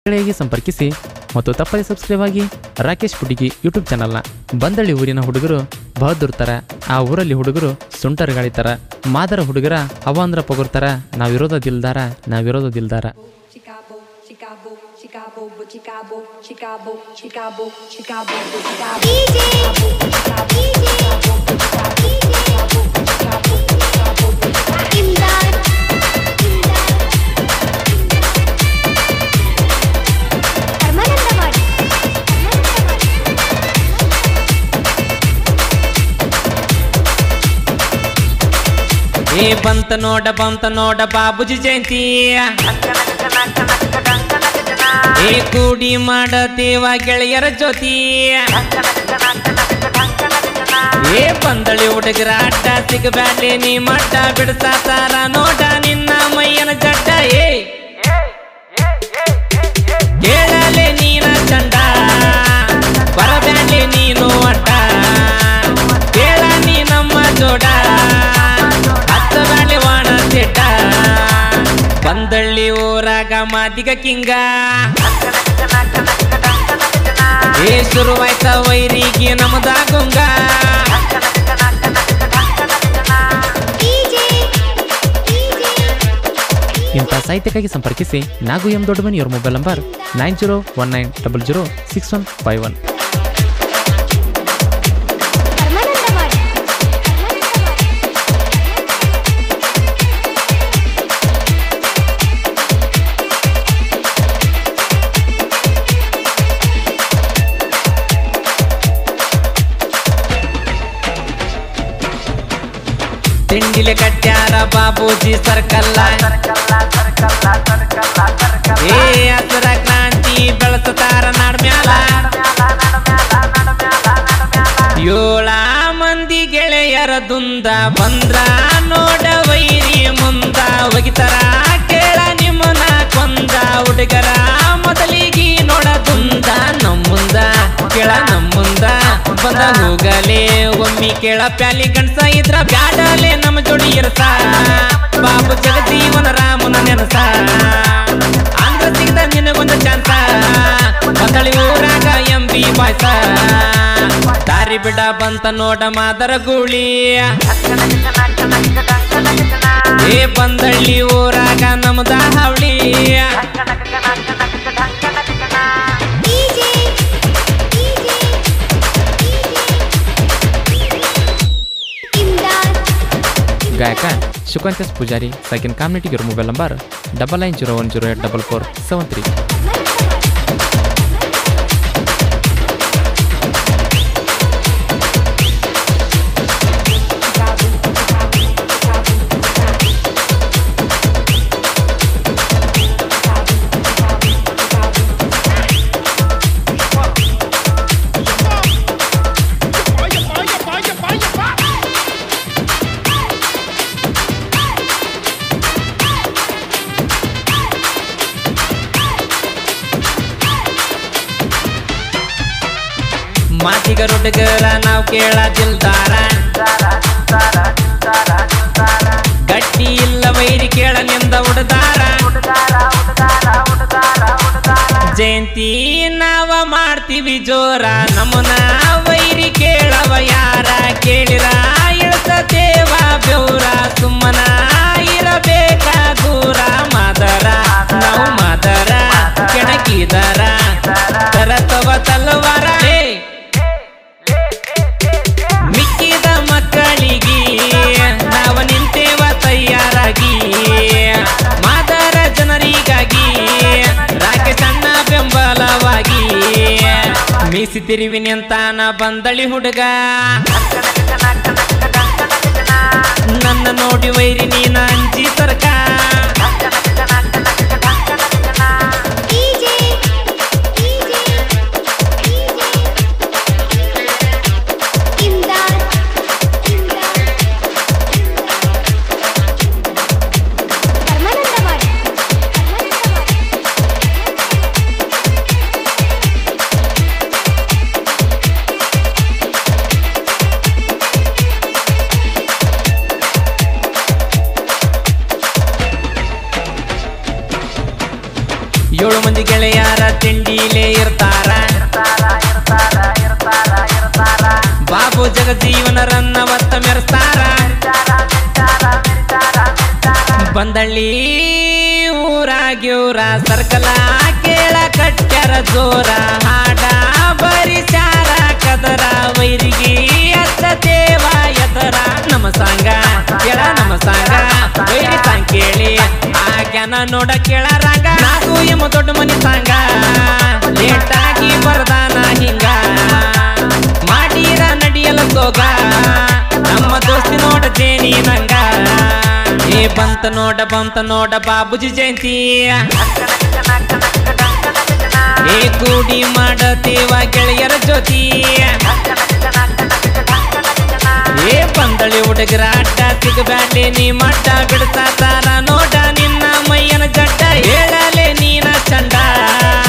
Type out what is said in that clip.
ಗಳಿಗೆ ಸಂಪರ್ಕಿಸಿ ಮತ್ತು ತಪ್ಪದೆ ಸಬ್ಸ್ಕ್ರೈಬ್ ಆಗಿ ರಾಕೇಶ್ ಪುಟಿಗಿ ಯೂಟ್ಯೂಬ್ ಚಾನಲ್ನ ಬಂದಳ್ಳಿ ಊರಿನ ಹುಡುಗರು ಬಹದ್ದೂರ್ ತರ ಆ ಊರಲ್ಲಿ ಹುಡುಗರು ಸುಂಟರ್ ಗಾಳಿ ತರ ಮಾದರ ಹುಡುಗರ ಅವಾಂದ್ರ ಪೊಗರ್ತಾರ ನಾವಿರೋದ ದಿಲ್ದಾರ ನಾವಿರೋದ ದಿಲ್ದಾರ Chicago, Chicago, Chicago, Chicago, Chicago, Chicago, Chicago, Chicago. ಏ ಬಂತ ನೋಡ ಬಂತ ನೋಡ ಬಾಬುಜಿ ಜಯಂತಿ ಏ ಕೂಡಿ ಮಾಡತೇವ ಗೆಳೆಯರ ಜೊತಿ ಏ ಬಂದಳಿ ಹುಡುಗರ ಅಡ್ಡ ಸಿಗಬ್ಯಾಡ್ಲಿ ನೀ ಮಡ್ಡ ಬಿಡ್ಸಾತಾರ ನೋಡ ನಿನ್ನ ಮೈಯನ ಜಡ್ಡ ಏ ಕೇಳಲೆ ನೀನ ಚಂಡ ಬರಬ್ಯಾಡ್ಲಿ ನೀನು ಅಡ್ಡ ಕೇಳ ನೀ ನಮ್ಮ ಜೋಡ ಹತ್ತ ಬ್ಯಾಡ್ಲಿ ವಾಣ ಸಿಟ್ಟ ಬಂದಳ್ಳಿ ಊರಾಗ ಮಾದಿಗ ಕಿಂಗ ಏ ಶುರುವಾಯ್ತ ವೈರಿಗೆ ನಮದ ಗುಂಗ ಇಂಥ ಸಾಹಿತ್ಯಕ್ಕಾಗಿ ಸಂಪರ್ಕಿಸಿ ನಾಗು ಎಂ ದೊಡ್ಡಮನಿ ಇವರ mobile number nine zero one nine double zero six one five one ತಿಂಡಿಲೆ ಕಟ್ಟ್ಯಾರ ಬಾಬೂಜಿ ಸರ್ಕಲ್ಲ ಏ ಹಸರ ಕ್ರಾಂತಿ ಬೆಳೆಸತಾರ ನಾಡ್ಮ್ಯಾಲ ಏಳ ಮಂದಿ ಗೆಳೆಯರ ದುಂದ ಬಂದ್ರ ನೋಡ ವೈರಿ ಮುಂದ ಒಗಿತರ ಕೇಳ ನಿಮ್ಮನ ಕೊಂದ ಹುಡುಗರ ಮೊದಲಿಗೆ ನೋಡ ದುಂದ ನಮ್ಮುಂದ ಕೇಳ ನಮ್ಮುಂದ ಬಂದ ಹೋಗಲೇ ಒಮ್ಮಿ ಕೇಳ ಪ್ಯಾಲಿ ಗಣಸ ಇದ್ರ ಬ್ಯಾಡಲೆ ನಮ್ಮ ಜೋಡಿ ಇರಸ ಬಾಬು ಜಗಜೀವನ ರಾಮನ ನೆನಸ ಆಂಧ್ರ ಸಿಗದ ನಿನಗೊಂದು ಚಾನ್ಸ ಬಂದಳಿ ಊರಾಗ ಎಂಬಿ ಬಾಯ್ಸ ದಾರಿ ಬಿಡ ಬಂತ ನೋಡ ಮಾದರ ಗೂಳಿ ಏ ಬಂದಳ್ಳಿ ಊರಾಗ ನಮ್ದ ಹಾವಳಿ ಗಾಯಕ ಶುಕಂತಸ್ ಪೂಜಾರಿ ಸೆಕೆಂಡ್ ಕಾಮ್ಯುನಿಟಿ ಇವರ mobile number double nine zero one zero eight double four seven three ಮಾತಿಗ ಹುಡುಗರ ನಾವ್ ಕೇಳ ದಿಲ್ದಾರ ಗಟ್ಟಿ ಇಲ್ಲ ವೈರಿ ಕೇಳ ನಿಂದ ಉಡದಾರ ಜಯಂತಿ ನಾವ ಮಾಡ್ತೀವಿ ಜೋರ ನಮ್ಮನ ವೈರಿ ಕೇಳವ ಯಾರ ಕೇಳಿರ ಇಳಿಸತೇವ ಬೆವ್ರ ಸುಮ್ಮನ ಇರಬೇಕ ದೂರ ಮಾದರ ನಾವು ಮಾದರ ಕೆಣಕಿದರ ತರತವ ತಲವಾರ ಏ ಮಿಕ್ಕಿದ ಮಕ್ಕಳಿಗೆ ನಾವ ನಿಂತೇವ ತಯಾರಾಗಿ ಮಾದರ ಜನರಿಗಾಗಿ ರಾಕೇಶಣ್ಣ ಬೆಂಬಲವಾಗಿ ಮೀಸಿ ತಿರುವಿ ನಿಂತಾನ ಬಂದಳಿ ಹುಡುಗ ನನ್ನ ನೋಡಿ ವೈರಿ ನೀನ ಅಂಜಿ ಸರ್ಕ ಜೀವನ ರನ್ನ ಒತ್ತ ಮೆರೆಸ್ತಾರ ಬಂದಳ್ಳಿ ಊರಾಗ್ಯೂರ ಸರ್ಕಲ ಕೇಳ ಕಟ್ಟ್ಯಾರ ಜೋರ ಹಾಡ ಬರಿಸಾರ ಕದರ ವೈರಿಗೆ ಅತ್ತ ದೇವ ಎದರ ನಮ್ಮ ಸಾಂಗ ಕೇಳ ನಮ್ಮ ಸಾಂಗ ವೈರಿ ಸಾಂಗ್ ಕೇಳಿ ಆಗ್ಯಾನ ನೋಡ ಕೇಳ ರಂಗ ನಾಲ್ಕು ಎಮ್ಮ ದೊಡ್ಡ ಮನಿ ಸಾಂಗ ಲೇಟಾಗಿ ಬರ್ದಾನ ಹಿಂಗ ಮಾಡೀರ ನಡಿಯಲ ಸೋಗ ನಮ್ಮ ದೋಸ್ತಿ ನೋಡ ಜೇನಿ ನಂಗ ಏ ಬಂತ ನೋಡ ಬಂತ ನೋಡ ಬಾಬುಜಿ ಜಯಂತಿ ಏ ಕೂಡಿ ಮಾಡತೇವ ಗೆಳೆಯರ ಜೊತಿ ಏ ಬಂದಳಿ ಹುಡುಗರ ಅಡ್ಡ ಸಿಗಬ್ಯಾಡ್ಲೆ ನೀ ಮಡ್ಡ ಬಿಡ್ತಾ ತಾರ ನೋಡ ನಿನ್ನ ಮೈಯನ ಜಡ್ಡ ಹೇಳಲೆ ನೀನ ಚಂಡ